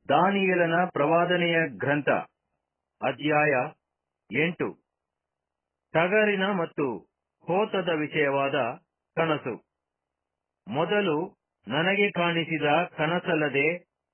ದಾನಿಯೇಲನ ಪ್ರವಾದನೆಯ ಗ್ರಂಥ ಅಧ್ಯಾಯ ಎಂಟು ಟಗರಿನ ಮತ್ತು ಹೋತದ ವಿಷಯವಾದ ಕನಸು ಮೊದಲು ನನಗೆ ಕಾಣಿಸಿದ ಕನಸಲ್ಲದೆ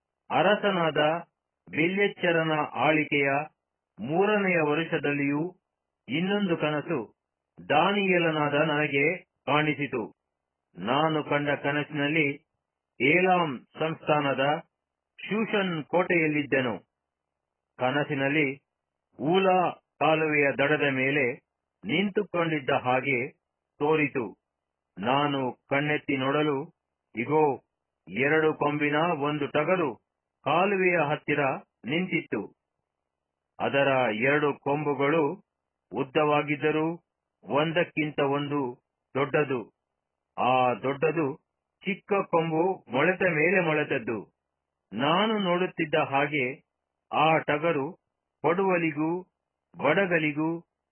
ಅರಸನಾದ ಬಿಲ್ಯೆಚ್ಚರನ ಆಳಿಕೆಯ ಮೂರನೆಯ ವರುಷದಲ್ಲಿಯೂ ಇನ್ನೊಂದು ಕನಸು ದಾನಿಯೇಲನಾದ ನನಗೆ ಕಾಣಿಸಿತು ನಾನು ಕಂಡ ಕನಸಿನಲ್ಲಿ ಏಲಾಂ ಸಂಸ್ಥಾನದ ಶೂಷನ್ ಕೋಟೆಯಲ್ಲಿದ್ದೆನು ಕನಸಿನಲ್ಲಿ ಊಲಾ ಕಾಲುವೆಯ ದಡದ ಮೇಲೆ ನಿಂತುಕೊಂಡಿದ್ದ ಹಾಗೆ ತೋರಿತು ನಾನು ಕಣ್ಣೆತ್ತಿ ನೋಡಲು ಇಗೋ ಎರಡು ಕೊಂಬಿನ ಒಂದು ಟಗರು ಕಾಲುವೆಯ ಹತ್ತಿರ ನಿಂತಿತ್ತು ಅದರ ಎರಡು ಕೊಂಬುಗಳು ಉದ್ದವಾಗಿದ್ದರೂ ಒಂದಕ್ಕಿಂತ ಒಂದು ದೊಡ್ಡದು ಆ ದೊಡ್ಡದು ಚಿಕ್ಕ ಕೊಂಬು ಮೊಳೆತ ಮೇಲೆ ಮೊಳೆತದ್ದು ನಾನು ನೋಡುತ್ತಿದ್ದ ಹಾಗೆ ಆ ಟಗರು ಕೊಡುವಲಿಗೂ ಬಡಗಲಿಗೂ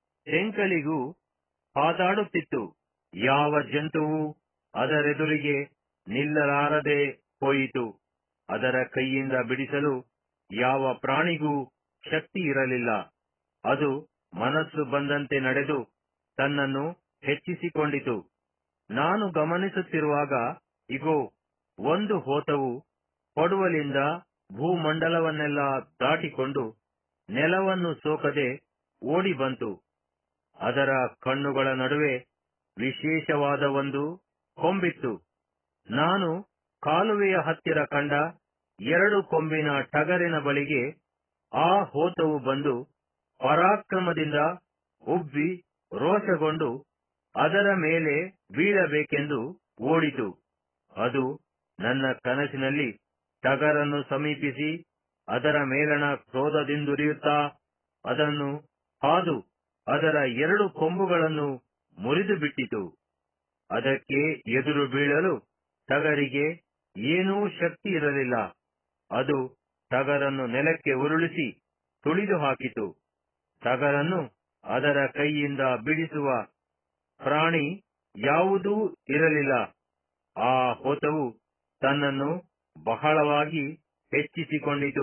ತೆಂಕಲಿಗೂ ಹಾದಾಡುತ್ತಿತ್ತು ಯಾವ ಜಂತುವು ಅದರೆದುರಿಗೆ ನಿಲ್ಲಲಾರದೆ ಹೋಯಿತು ಅದರ ಕೈಯಿಂದ ಬಿಡಿಸಲು ಯಾವ ಪ್ರಾಣಿಗೂ ಶಕ್ತಿ ಇರಲಿಲ್ಲ ಅದು ಮನಸ್ಸು ಬಂದಂತೆ ನಡೆದು ತನ್ನನ್ನು ಹೆಚ್ಚಿಸಿಕೊಂಡಿತು ನಾನು ಗಮನಿಸುತ್ತಿರುವಾಗ ಇಗೋ ಒಂದು ಹೋತವು ಕೊಡುವಲಿಂದ ಭೂಮಂಡಲವನ್ನೆಲ್ಲ ದಾಟಿಕೊಂಡು ನೆಲವನ್ನು ಸೋಕದೆ ಓಡಿ ಬಂತು ಅದರ ಕಣ್ಣುಗಳ ನಡುವೆ ವಿಶೇಷವಾದ ಒಂದು ಕೊಂಬಿತ್ತು ನಾನು ಕಾಲುವೆಯ ಹತ್ತಿರ ಕಂಡ ಎರಡು ಕೊಂಬಿನ ಟಗರಿನ ಬಳಿಗೆ ಆ ಹೋತವು ಬಂದು ಪರಾಕ್ರಮದಿಂದ ಉಬ್ಬಿ ರೋಷಗೊಂಡು ಅದರ ಮೇಲೆ ಬೀಳಬೇಕೆಂದು ಓಡಿತು ಅದು ನನ್ನ ಕನಸಿನಲ್ಲಿ ಟಗರನ್ನು ಸಮೀಪಿಸಿ ಅದರ ಮೇಲಣ ಕ್ರೋಧದಿಂದುರಿಯುತ್ತಾ ಅದನ್ನು ಹಾದು ಅದರ ಎರಡು ಕೊಂಬುಗಳನ್ನು ಮುರಿದು ಬಿಟ್ಟಿತು ಅದಕ್ಕೆ ಎದುರು ಬೀಳಲು ಟಗರಿಗೆ ಏನೂ ಶಕ್ತಿ ಇರಲಿಲ್ಲ ಅದು ಟಗರನ್ನು ನೆಲಕ್ಕೆ ಉರುಳಿಸಿ ತುಳಿದು ಹಾಕಿತು ಟಗರನ್ನು ಅದರ ಕೈಯಿಂದ ಬಿಡಿಸುವ ಪ್ರಾಣಿ ಯಾವುದೂ ಇರಲಿಲ್ಲ ಆ ಹೋತವು ತನ್ನನ್ನು ಬಹಳವಾಗಿ ಹೆಚ್ಚಿಸಿಕೊಂಡಿತು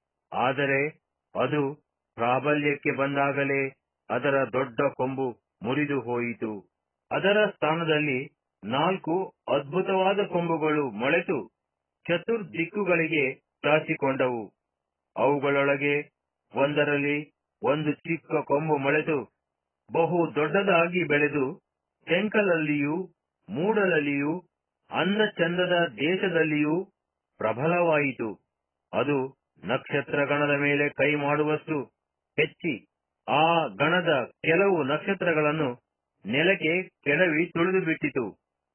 ಆದರೆ ಅದು ಪ್ರಾಬಲ್ಯಕ್ಕೆ ಬಂದಾಗಲೇ ಅದರ ದೊಡ್ಡ ಕೊಂಬು ಮುರಿದು ಹೋಯಿತು ಅದರ ಸ್ಥಾನದಲ್ಲಿ ನಾಲ್ಕು ಅದ್ಭುತವಾದ ಕೊಂಬುಗಳು ಮೊಳೆತು ಚತುರ್ದಿಕ್ಕುಗಳಿಗೆ ಚಾಚಿಕೊಂಡವು ಅವುಗಳೊಳಗೆ ಒಂದರಲ್ಲಿ ಒಂದು ಚಿಕ್ಕ ಕೊಂಬು ಮೊಳೆತು ಬಹು ದೊಡ್ಡದಾಗಿ ಬೆಳೆದು ತೆಂಕಲಲ್ಲಿಯೂ ಮೂಡಲಲ್ಲಿಯೂ ಅಂದ ಚಂದದ ದೇಶದಲ್ಲಿಯೂ ಪ್ರಬಲವಾಯಿತು ಅದು ನಕ್ಷತ್ರ ಗಣದ ಮೇಲೆ ಕೈ ಮಾಡುವಷ್ಟು ಹೆಚ್ಚಿ ಆ ಗಣದ ಕೆಲವು ನಕ್ಷತ್ರಗಳನ್ನು ನೆಲಕ್ಕೆ ಕೆಡವಿ ತುಳಿದು ಬಿಟ್ಟಿತು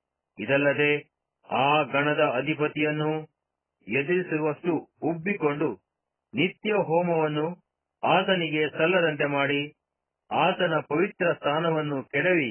ಇದಲ್ಲದೆ ಆ ಗಣದ ಅಧಿಪತಿಯನ್ನು ಎದುರಿಸುವಷ್ಟು ಉಬ್ಬಿಕೊಂಡು ನಿತ್ಯ ಹೋಮವನ್ನು ಆತನಿಗೆ ಸಲ್ಲದಂತೆ ಮಾಡಿ ಆತನ ಪವಿತ್ರ ಸ್ಥಾನವನ್ನು ಕೆಡವಿ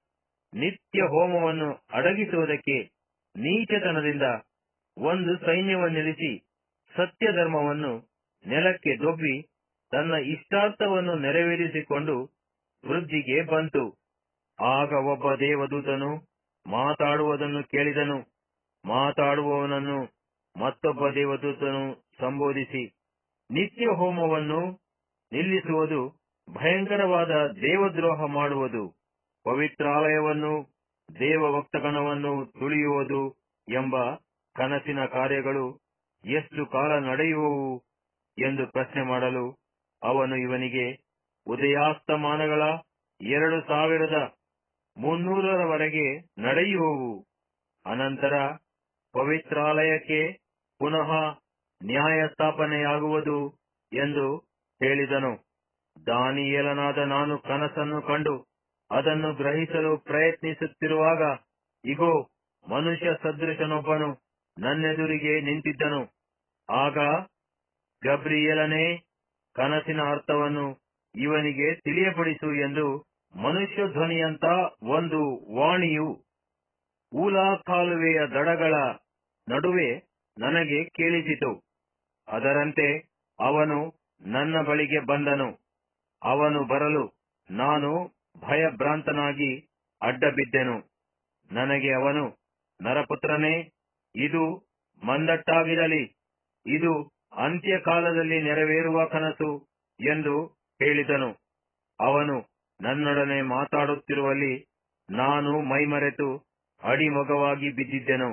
ನಿತ್ಯ ಹೋಮವನ್ನು ಅಡಗಿಸುವುದಕ್ಕೆ ನೀಚತನದಿಂದ ಒಂದು ಸೈನ್ಯವನ್ನಿರಿಸಿ ಸತ್ಯ ಧರ್ಮವನ್ನು ನೆಲಕ್ಕೆ ದೊಬ್ಬಿ ತನ್ನ ಇಷ್ಟಾರ್ಥವನ್ನು ನೆರವೇರಿಸಿಕೊಂಡು ವೃದ್ಧಿಗೆ ಬಂತು ಆಗ ಒಬ್ಬ ದೇವದೂತನು ಮಾತಾಡುವುದನ್ನು ಕೇಳಿದನು ಮಾತಾಡುವವನನ್ನು ಮತ್ತೊಬ್ಬ ದೇವದೂತನು ಸಂಬೋಧಿಸಿ ನಿತ್ಯ ಹೋಮವನ್ನು ನಿಲ್ಲಿಸುವುದು ಭಯಂಕರವಾದ ದೇವದ್ರೋಹ ಮಾಡುವುದು ಪವಿತ್ರಾಲಯವನ್ನು ದೇವಭಕ್ತಗಣವನ್ನು ತುಳಿಯುವುದು ಎಂಬ ಕನಸಿನ ಕಾರ್ಯಗಳು ಎಷ್ಟು ಕಾಲ ನಡೆಯುವವು ಎಂದು ಪ್ರಶ್ನೆ ಮಾಡಲು ಅವನು ಇವನಿಗೆ ಉದಯಾಸ್ತಮಾನಗಳ ಎರಡು ಸಾವಿರದ ಮುನ್ನೂರರವರೆಗೆ ನಡೆಯುವವು ಅನಂತರ ಪವಿತ್ರಾಲಯಕ್ಕೆ ಪುನಃ ನ್ಯಾಯ ಸ್ಥಾಪನೆಯಾಗುವುದು ಎಂದು ಹೇಳಿದನು ದಾನಿಯೇಲನಾದ ನಾನು ಕನಸನ್ನು ಕಂಡು ಅದನ್ನು ಗ್ರಹಿಸಲು ಪ್ರಯತ್ನಿಸುತ್ತಿರುವಾಗ ಇಗೋ ಮನುಷ್ಯ ಸದೃಶನೊಬ್ಬನು ನನ್ನೆದುರಿಗೆ ನಿಂತಿದ್ದನು ಆಗ ಗಬ್ರಿಯೇಲನೇ ಕನಸಿನ ಅರ್ಥವನ್ನು ಇವನಿಗೆ ತಿಳಿಯಪಡಿಸು ಎಂದು ಮನುಷ್ಯ ಧ್ವನಿಯಂತ ಒಂದು ವಾಣಿಯು ಊಲಾ ಕಾಲುವೆಯ ದಡಗಳ ನಡುವೆ ನನಗೆ ಕೇಳಿಸಿತು ಅದರಂತೆ ಅವನು ನನ್ನ ಬಳಿಗೆ ಬಂದನು ಅವನು ಬರಲು ನಾನು ಭಯಭ್ರಾಂತನಾಗಿ ಅಡ್ಡಬಿದ್ದೆನು ನನಗೆ ಅವನು ನರಪುತ್ರನೇ ಇದು ಮಂದಟ್ಟಾಗಿರಲಿ ಇದು ಅಂತ್ಯಕಾಲದಲ್ಲಿ ನೆರವೇರುವ ಕನಸು ಎಂದು ಹೇಳಿದನು ಅವನು ನನ್ನೊಡನೆ ಮಾತಾಡುತ್ತಿರುವಲ್ಲಿ ನಾನು ಮೈಮರೆತು ಅಡಿಮೊಗವಾಗಿ ಬಿದ್ದಿದ್ದೆನು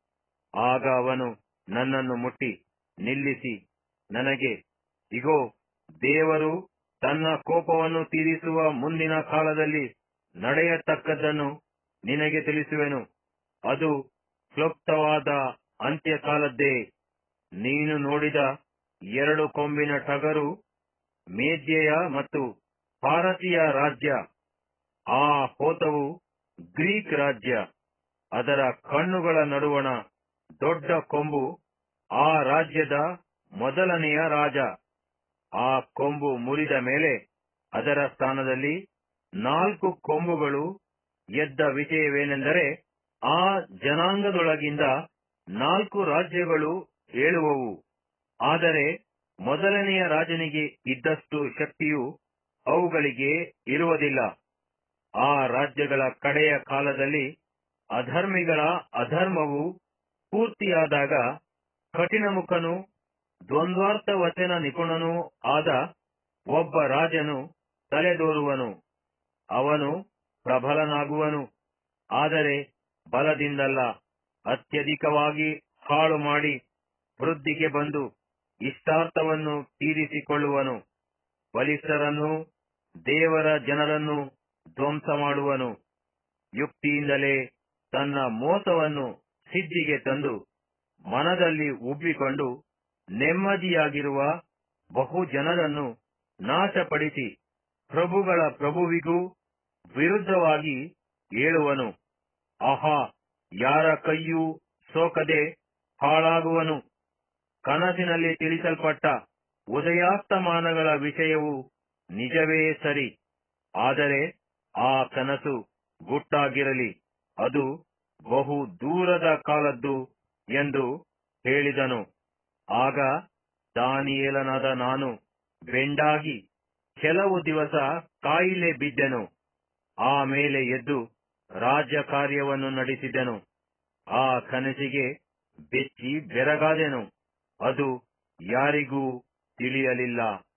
ಆಗ ಅವನು ನನ್ನನ್ನು ಮುಟ್ಟಿ ನಿಲ್ಲಿಸಿ ನನಗೆ ಇಗೋ ದೇವರು ತನ್ನ ಕೋಪವನ್ನು ತೀರಿಸುವ ಮುಂದಿನ ಕಾಲದಲ್ಲಿ ನಡೆಯತಕ್ಕದ್ದನ್ನು ನಿನಗೆ ತಿಳಿಸುವೆನು ಅದು ಕ್ಲುಪ್ತವಾದ ಅಂತ್ಯಕಾಲದ್ದೇ ನೀನು ನೋಡಿದ ಎರಡು ಕೊಂಬಿನ ಟಗರು ಮೇದ್ಯೆಯ ಮತ್ತು ಭಾರತೀಯ ರಾಜ್ಯ ಆ ಹೋತವು ಗ್ರೀಕ್ ರಾಜ್ಯ ಅದರ ಕಣ್ಣುಗಳ ನಡುವಣ ದೊಡ್ಡ ಕೊಂಬು ಆ ರಾಜ್ಯದ ಮೊದಲನೆಯ ರಾಜ ಆ ಕೊಂಬು ಮುರಿದ ಮೇಲೆ ಅದರ ಸ್ಥಾನದಲ್ಲಿ ನಾಲ್ಕು ಕೊಂಬುಗಳು ಎದ್ದ ವಿಷಯವೇನೆಂದರೆ ಆ ಜನಾಂಗದೊಳಗಿಂದ ನಾಲ್ಕು ರಾಜ್ಯಗಳು ಏಳುವವು ಆದರೆ ಮೊದಲನೆಯ ರಾಜನಿಗೆ ಇದ್ದಷ್ಟು ಶಕ್ತಿಯು ಅವುಗಳಿಗೆ ಇರುವುದಿಲ್ಲ ಆ ರಾಜ್ಯಗಳ ಕಡೆಯ ಕಾಲದಲ್ಲಿ ಅಧರ್ಮಿಗಳ ಅಧರ್ಮವು ಪೂರ್ತಿಯಾದಾಗ ಕಠಿಣಮುಖನು ದ್ವಂದ್ವಾರ್ಥ ವಚನ ನಿಪುಣನೂ ಆದ ಒಬ್ಬ ರಾಜನು ತಲೆದೋರುವನು ಅವನು ಪ್ರಬಲನಾಗುವನು ಆದರೆ ಬಲದಿಂದಲ್ಲ ಅತ್ಯಧಿಕವಾಗಿ ಹಾಳು ಮಾಡಿ ವೃದ್ಧಿಗೆ ಬಂದು ಇಷ್ಟಾರ್ಥವನ್ನು ತೀರಿಸಿಕೊಳ್ಳುವನು ಬಲಿಷ್ಠರನ್ನು ದೇವರ ಜನರನ್ನು ಧ್ವಂಸ ಮಾಡುವನು ಯುಕ್ತಿಯಿಂದಲೇ ತನ್ನ ಮೋಸವನ್ನು ಸಿದ್ಧಿಗೆ ತಂದು ಮನದಲ್ಲಿ ಉಬ್ಬಿಕೊಂಡು ನೆಮ್ಮದಿಯಾಗಿರುವ ಬಹು ಜನರನ್ನು ನಾಶಪಡಿಸಿ ಪ್ರಭುಗಳ ಪ್ರಭುವಿಗೂ ವಿರುದ್ಧವಾಗಿ ಏಳುವನು ಆಹಾ ಯಾರ ಕೈಯೂ ಸೋಕದೆ ಹಾಳಾಗುವನು ಕನಸಿನಲ್ಲಿ ತಿಳಿಸಲ್ಪಟ್ಟ ಉದಯಾಸ್ತಮಾನಗಳ ವಿಷಯವು ನಿಜವೇ ಸರಿ ಆದರೆ ಆ ಕನಸು ಗುಟ್ಟಾಗಿರಲಿ ಅದು ಬಹು ದೂರದ ಕಾಲದ್ದು ಎಂದು ಹೇಳಿದನು ಆಗ ದಾನಿಯೇಲನಾದ ನಾನು ಬೆಂಡಾಗಿ ಕೆಲವು ದಿವಸ ಕಾಯಿಲೆ ಬಿದ್ದೆನು ಆಮೇಲೆ ಎದ್ದು ರಾಜ್ಯ ಕಾರ್ಯವನ್ನು ನಡೆಸಿದೆನು ಆ ಕನಸಿಗೆ ಬೆಚ್ಚಿ ಬೆರಗಾದೆನು ಅದು ಯಾರಿಗೂ ತಿಳಿಯಲಿಲ್ಲ